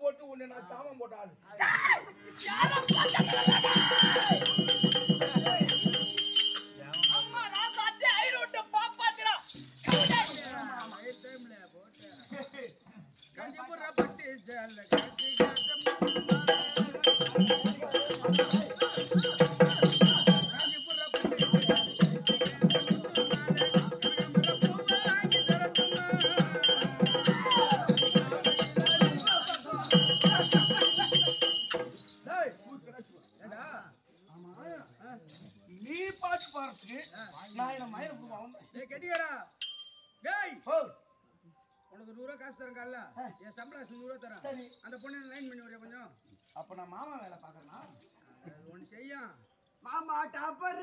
போட்டு உன்னை நான் சாமம் போட்ட ஆளு அம்மா நான் சாத்தி ஐரோட்ட பாப்பாத்திரா டேய், நீ பாட்டு பாடுறதுக்கு நான் என்ன மயில வந்தேன் கெட்டியாடா டேய் ஓ உனக்கு நூறு ரூபா காசு தரேன்ல என் சம்பளம் நூறு ரூபா தரேன் சரி அந்த பொண்ணு லைன் பண்ணி விடுறியா கொஞ்சம் அப்ப நான் மாமா வேலை பாக்குறேன்னா அது ஒண்ணு செய்யும் மாமா டாப்பர்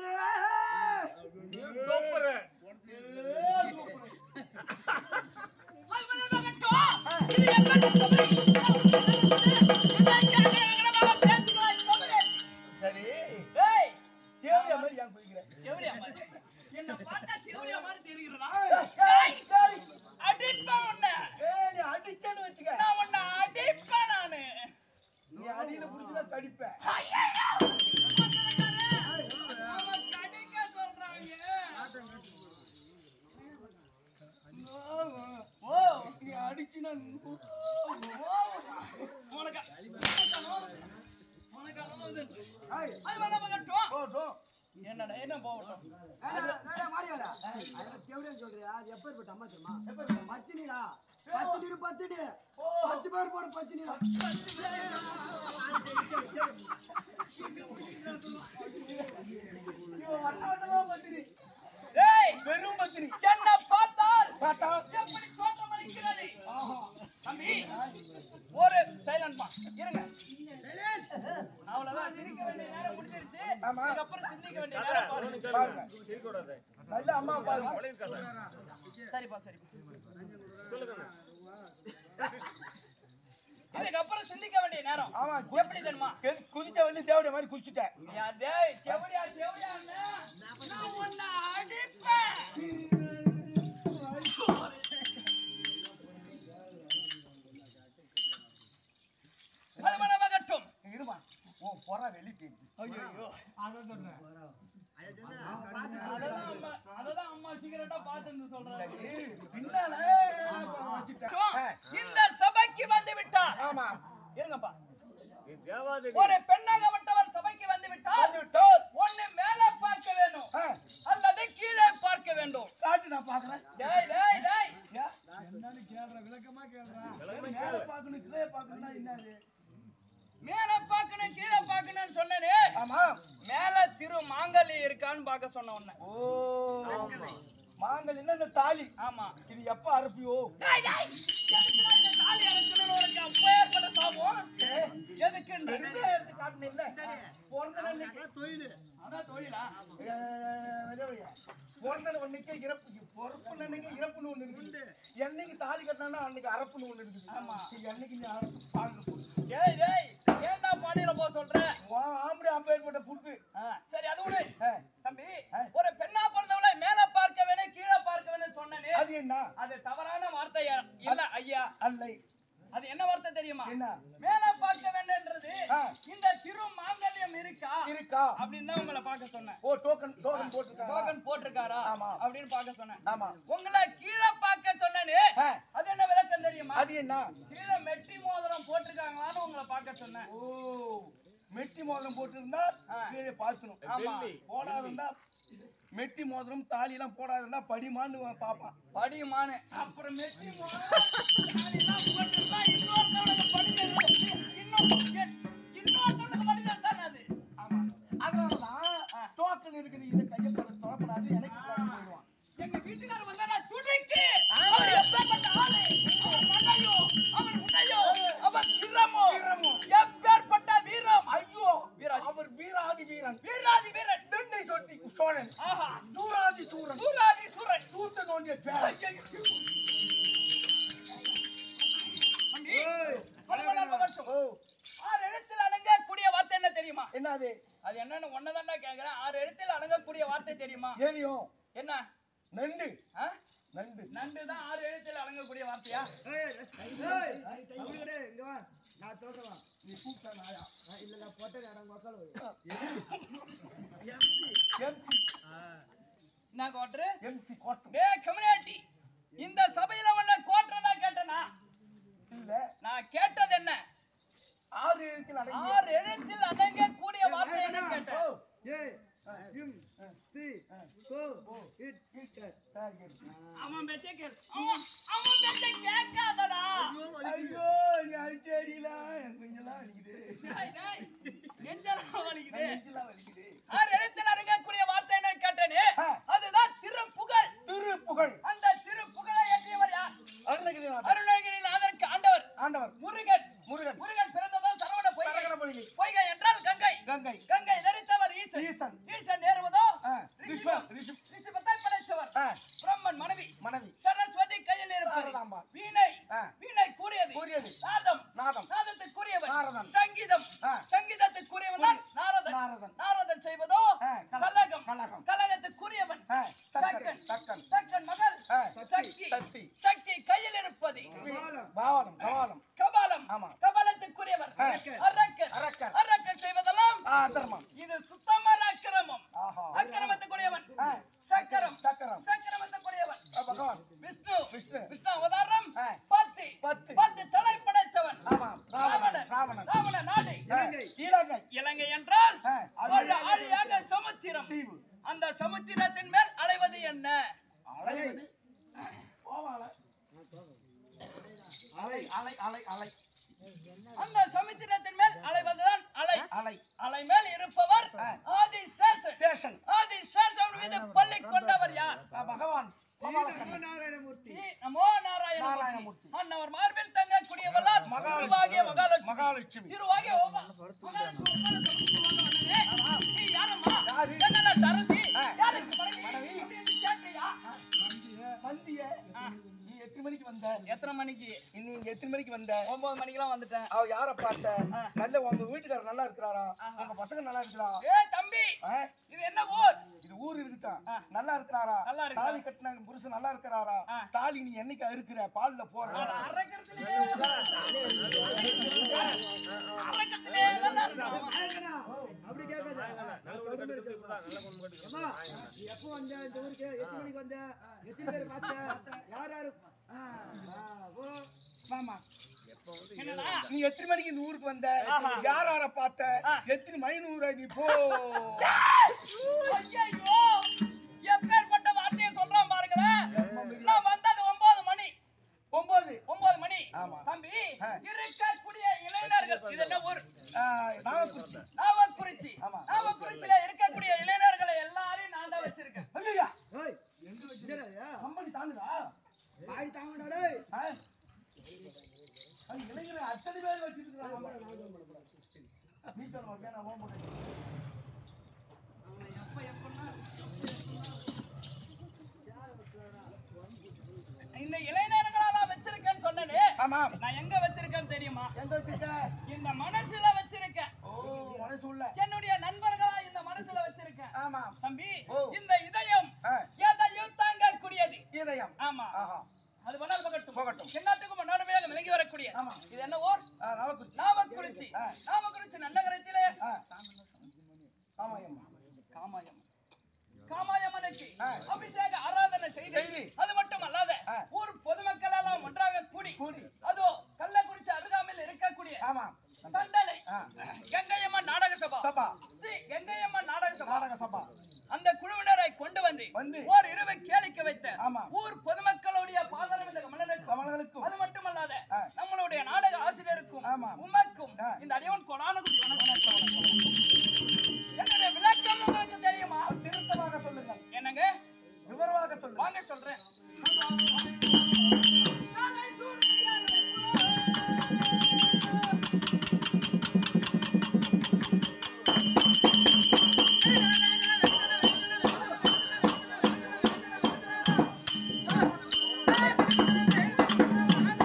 சரி தேவையா மாதிரி ஏன் போய்க்கிறேன் என்ன பார்த்தா திருவிழா மாதிரி தெரிகிறதா ஏய், சரி. அடிப்பேன் உன்னை ஏய், நீ அடிச்சேன்னு வச்சுக்க நான் உன்னை அடிப்பேன் நானு நீ அடியில புடிச்சுதான் கடிப்பேன் அவன் கடிக்க சொல்றாங்க ஓ நீ அடிச்சுனா உனக்கு உனக்கு அது வேணா பண்ணட்டும் போதும் என்னடா என்ன போகட்டும் இவன் வட்ட வட்டமா பத்தினி ஏய் வெறும் பத்தினி என்ன பார்த்தால் பார்த்தா எப்படி தோட்டம் அளிக்கிறது தம்பி ஒரு சைலண்ட் பா இருங்க அவ்வளவுதான் சிரிக்க வேண்டிய நேரம் முடிஞ்சிருச்சு ஆமா. இதுக்கப்புறம் சிந்திக்க வேண்டிய நேரம் பாருங்க பாருங்க நல்ல அம்மா பாருங்க சரிப்பா சரிப்பா இதுக்கப்புறம் சிந்திக்க வேண்டிய நேரம் ஆமா எப்படி தெரியுமா கெ- குதிச்ச வள்ளி தேவடைய மாதிரி குதிச்சுட்டேன் யா டேய் செவடியா செவடியா நான் உன்னை அடிப்பேன் அது மனமகட்டும் இருமா ஓ பொறா வெளி போயிடுச்சு ஐயோ அதான் சொல்றேன் அததான் அம்மா அததான் அம்மா சிகரெட்டா பார்த்து சொல்றாங்க ஏய், பின்னால வச்சுட்டேன் ஆ, இந்த சபைக்கு வந்து விட்டார் ஆமா இருங்கப்பா ஒரு பெண்ணாகப்பட்டவள் சபைக்கு வந்து விட்டால் வந்து விட்டோம் ஒண்ணு மேல பார்க்க வேண்டும் ஆ, அல்லது கீழே பார்க்க வேண்டும் காட்டு நான் பாக்குறேன் டேய் டேய் டேய் என்னன்னு கேள்றேன் விளக்கமா கேள்றேன் மேல பாக்கணும் கீழே பாக்கணும்னா என்னது மேல பார்க்கணும் கீழே பார்க்கணும்னு சொன்னனே ஆமா மேல திரு மாங்கல்யம் இருக்கான்னு பார்க்க சொன்ன உன்னை ஓ மாங்கல் என்ன இந்த தாலி ஆமா இது எப்ப அறுப்பியோ டேய், டேய், எதுக்குடா இந்த தாலி அறுக்கணும்னு உனக்கு அப்பேற்பட்ட சாபம்? எதுக்குன்ற? பெருமையா எடுத்து காட்டணும் இல்ல பிறந்த அன்னைக்கு தொழில் அதான் தொழிலா? அஹ், வெளிய. பிறந்த அன்னைக்கு இறப்பு பொறுப்பு அன்னைக்கு இறப்புன்னு ஒண்ணு இருக்குது என்னைக்கு தாலி கட்டினா அன்னைக்கு அறப்புன்னு ஒண்ணு இருக்குது ஆமா. சரி, என்னைக்கு நீ அறப்பு பாருங்க போடு. டேய், டேய், ஏன்டா பாடியில போக சொல்ற? உன் ஆம்பளை அப்பேற்பட்ட புட்டு ஆ, சரி, அது விடு. அஹ், தம்பி, ஒரு பெண்ணா பிறந்தவளை மேல பார்க்க வேணும், கீழே பார்க்க வேணும்னு சொன்னனே, அது என்ன அது தவறான வார்த்தையா? இல்ல, ஐயா. அல்லை அது என்ன வார்த்தை தெரியுமா என்ன மேல பார்க்க வேண்டும்ன்றது ஆ. இந்த திரு மாங்கல்யம் இருக்கா இருக்கா அப்படின்னு தான் உங்களை பார்க்க சொன்னேன் ஓ டோக்கன் டோக்கன் போட்டுருக்காங்க டோக்கன் போட்டிருக்காரா ஆமா. அப்படின்னு பார்க்க சொன்னேன் ஆமா உங்களை கீழே பார்க்க சொன்னேனே ஆ. அது என்ன விளக்கம் தெரியுமா அது என்ன கீழே மெட்டி மோதிரம் போட்டிருக்காங்களான்னு உங்களை பார்க்க சொன்னேன் ஓ மெட்டி மோதிரம் போட்டிருந்தா ஆ. கீழே பார்க்கணும் ஆமா போடாதிருந்தா மெட்டி மோதிரம் தாலி எல்லாம் போடாதிருந்தா படிமான்னு பாப்பான் படியுமான்னு அப்புறம் மெட்டி மோதிரம் அதெல்லாம் போட்டிருந்தா இன்னொருத்தவனுக்கு படிக்கிறது இன்னும் இன்னொருத்தவனுக்கு படிக்கிறது தானே அது ஆமா அதனாலதான் டோக்கன் இருக்குது இதை கையை போட தொடப்படாது எனக்கு பாத்து போயிடுவான் எங்க வீட்டுக்காரர் வந்தா நான் துடிக்கு அவர் எப்பேற்பட்ட ஆளு அவர் மண்ணையோ அவர் உன்னையோ அவர் சிரமோ சிரமோ. எப்பேற்பட்ட வீரம் ஐயோ வீராதி. அவர் வீராதி வீரன் வீராதி வீரன் வெண்ணை சொட்டி சோழன் ஆஹா சூராதி சூரன் சூராதி சூரன் சூத்த தோண்டிய பேர் தம்பி, ஏய், பரவாயில்ல, மகட்டும். ஓ ஆறு எழுத்தில் அடங்க கூடிய வார்த்தை என்ன தெரியுமா என்னது அது என்னன்னு ஒன்னதாண்டா கேக்குறேன் ஆறு எழுத்தில் அடங்கக்கூடிய வார்த்தை தெரியுமா ஏரியும் என்ன நண்டு ஆ? நண்டு நண்டு தான் ஆறு எழுத்தில் அடங்கக்கூடிய வார்த்தையா ஏய், ஏய், அப்படி கிடையாது, இங்க வா. நான் சொல்றேன் வா. நீ கூப்பிட்டா நாயா ஆ, இல்ல, இல்ல, பொட்டை இடம் மக்கள் வரும். எம்சி என்ன கோட்ரு எம்சி கோட்டம் டே கம்யூனிட்டி இந்த சபையில உன்னை கோட்டுறதா கேட்டனா இல்ல நான் கேட்டது என்ன ஆறு எழுத்தில் அடங்கி ஆறு எழுத்தில் அடங்க கூடிய வார்த்தை என்ன கேட்டேன் ஏய், இம், சி, சோ, இட், இட். அவன் பேச்சே கேளு அவன் அவன் பேச்சே கேட்காதடா ஐயோ நீ அடிச்சடிலாம் எனக்கு கொஞ்சம்லாம் வலிக்குது டேய், டேய், நெஞ்செல்லாம் வலிக்குது நெஞ்செல்லாம் வலிக்குது ஆறு எழுத்தில் அடங்கக்கூடிய வார்த்தை என்ன கேட்டேனே ஆ. அதுதான் திருப்புகழ் திருப்புகழ் அந்த திருப்புகழை ஏற்றியவர் யார் அருணகிரிநாதர் அருணகிரிநாதருக்கு ஆண்டவர் ஆண்டவர் முருகன் முருகன் முருகன் பிறந்ததும் சரவண பொய்கை சரகணபொழிகை பொய்கை என்றால் கங்கை கங்கை கங்கை தரித்தவர் ஈசன் ஈசன். ஈசன் ஏறுவதோ ஆ, ரிஷபம். ரிஷபம். ரிஷபத்தை படைத்தவர் ஆ, பிரம்மன் மனைவி மனைவி சரஸ்வதி கையில் இருப்பது சாரதாம்பா. வீணை ஆ. வீணை கூறியது கூறியது. நாதம் நாதம். நாதத்துக்குரியவன் நாரதன். சங்கீதம் ஆ. சங்கீதத்துக்குரியவன் தான் நாரதன் நாரதன். நாரதன் செய்வதோ ஆ, கல- கலகம் கலகம். கலகத்துக்குரியவன் ஆ, தக்கன் தக்கன் தக்கன் தக்கன் மகள் ஆ, சக்தி சக்தி. சக்தி கையில் இருப்பது கபாலம். பாவலம் கவாலம் கபாலம் ஆமா. கபாலத்துக்குரியவர் ஆ. அரக்கன் அரக்கன். அரக்கன் செய்வதெல்லாம் ஆ, தர்மம் இது சுத்தமான அக்கிரமம் ஆஹா அக்கிரமத்துக்குரியவன் ஆ, சக்கரம் சக்கரம். சக்கரமத்துக்குரியவன் ஆ, பகவான் விஷ்ணு விஷ்ணு. விஷ்ணு அவதாரம் ஆ. பத்து பத்து. பத்து தலை படைத்தவன் ஆமா ராவணன் ராவணன் ராவண நாடு ஆ, இலங்கை இலங்கை என்றால் ஆ, அது ஒரு ஆழியாக சமுத்திரம் தீவு அந்த சமுத்திரத்தின் மேல் அலைவது என்ன அலைவது போவால அலை அலை அலை அலை அந்த சமுத்திரத்தின் மேல் அலைவதுதான் அலை அலை அலை மேல் இருப்பவர் ஆ. ஆதி சேஷன் சேஷன் ஆதி சேஷன் மீது பள்ளி கொண்டவர் யார் ஆ, பகவான் கோபாலகண்ணன். நாராயணமூர்த்தி ஸ்ரீ நமோ நாராயணமூர்த்தி நாராயணமூர்த்தி. அன்னவர் மார்பில் தங்கக்கூடிய வல்லார் திருவாகிய மகாலட்சுமி மகாலட்சுமி திருவாகிய ஓமா- மகாலட்சுமி உட்கார்ந்து நீ யாரம்மா? யாரு? என்னடா தரசி? ஆ. யாருக்கு மனைவி? மனைவி. அப்படின்னு கேட்கலையா? வந்திய நீ எத்தனை மணிக்கு வந்த எத்தனை மணிக்கு நீ எத்தனை மணிக்கு வந்த ஒன்பது மணிக்கெல்லாம் வந்துட்டேன் அவ யார பார்த்த நல்ல உங்க வீட்டுக்காரர் நல்லா இருக்கிறாரா உங்க பசங்க நல்லா இருக்கிறா ஏ தம்பி ஆ? இது என்ன ஊர் இது ஊர் இருக்கட்டும் ஆ. நல்லா இருக்கிறாரா நல்லா இருக்கிறாரா. தாலி கட்டின புருஷன் நல்லா இருக்கிறாரா ஆ. தாலி நீ என்னைக்கு அறுக்கிற பால்ல போற அரக்கத்திலே அரக்கத்திலே நல்லா இருக்கான். கேக்குதா? அப்படி கேட்காத. நான் சொல்ற மாதிரி கேட்குதா? அம்மா, நீ எப்போ வந்த இந்த ஊருக்கு எத்தனை மணிக்கு வந்த எத்தனை பேர் பார்த்த யார் யாரு ஆ, ஆ, ஓ. மாமா என்னடா நீ எத்தனை மணிக்கு இந்த ஊருக்கு வந்த ஆஹா. யார் யார பார்த்த ஆ. எத்தனை மைனூர நீ போ ஐயையோ! எப்பேர்ப்பட்ட வார்த்தையை சொல்றான் பாருங்களேன். நான் வந்தது ஒன்பது மணி ஒன்பது ஒன்பது மணி ஆமா. தம்பி ஆ. இருக்கக்கூடிய இளைஞர்கள் இது என்ன ஊர் நாகக்குறிச்சி நாவக்குறிச்சி ஆமா. நாவக்குறிச்சியில இருக்கக்கூடிய இளைஞர்களை எல்லாரையும் நான் தான் வச்சிருக்கேன் ஐயா ஏய், என்னடா இது? கம்பெனி தாங்குதா வாய் தாங்கடா டேய். ஆ? அது இளைஞர்கள் அத்தனை பேர் வச்சிருக்கிறாங்க நீ சொல்லுமா வேணாம் ஓம் போட்டு இந்த இளைஞர்களா நான் வச்சிருக்கேன்னு சொன்னனே ஆமா நான் எங்க வச்சிருக்கேன்னு தெரியுமா எங்க வச்சிருக்க இந்த மனசுல வச்சிருக்கேன் ஓ மனசு உள்ள என்னுடைய நண்பர்களா இந்த மனசுல வச்சிருக்கேன் ஆமா தம்பி ஓ. இந்த இதயம் ஆ, எதையும் தாங்கக்கூடியது இதயம் ஆமா ஆஹா அது பண்ணாலும் போகட்டும் போகட்டும். எல்லாத்துக்கும் முன்னாலுமே விளங்கி வரக்கூடிய ஆமா. இது என்ன ஊர் ஆ, நாகக்குறிச்சி நாமக்குறிச்சி ஆ. நாமக்குறிச்சி நன்னகரத்திலே ஆ. ஆமா அம்மா காமாயம் காமாயம்மனுக்கு ஆ. அபிஷேக ஆராதனை செய்து செய்து. அது மட்டும் அல்லாத ஆ. ஊர் பொதுமக்கள் எல்லாம் ஒன்றாக கூடி கூடி. அதோ கள்ளக்குறிச்சி அருகாமையில் இருக்கக்கூடிய ஆமா தண்டனை ஆ. கங்கையம்மன் நாடக சபா சபா ஸ்ரீ கங்கையம்மன் நாடக சபா நாடக சபா அந்த குழுவினரை கொண்டு வந்து வந்து. ஓர் இரவை கேளிக்க வைத்த ஆமா. ஊர் பொதுமக்களுடைய பாதரம் இந்த கமலனுக்கும் கமலங்களுக்கும் அது மட்டுமல்லாத ஆ. நம்மளுடைய நாடக ஆசிரியருக்கும் ஆமா. உமக்கும் ஆ. இந்த அடியவன் கொடான குடி வணக்கம் என்னுடைய விளக்கம் உங்களுக்கு தெரியுமா திருத்தமாக சொல்லுங்கள் என்னங்க விவரமாக சொல்லுங்கள் வாங்க சொல்றேன் ஆ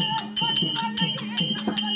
பட்டி மல்லிகை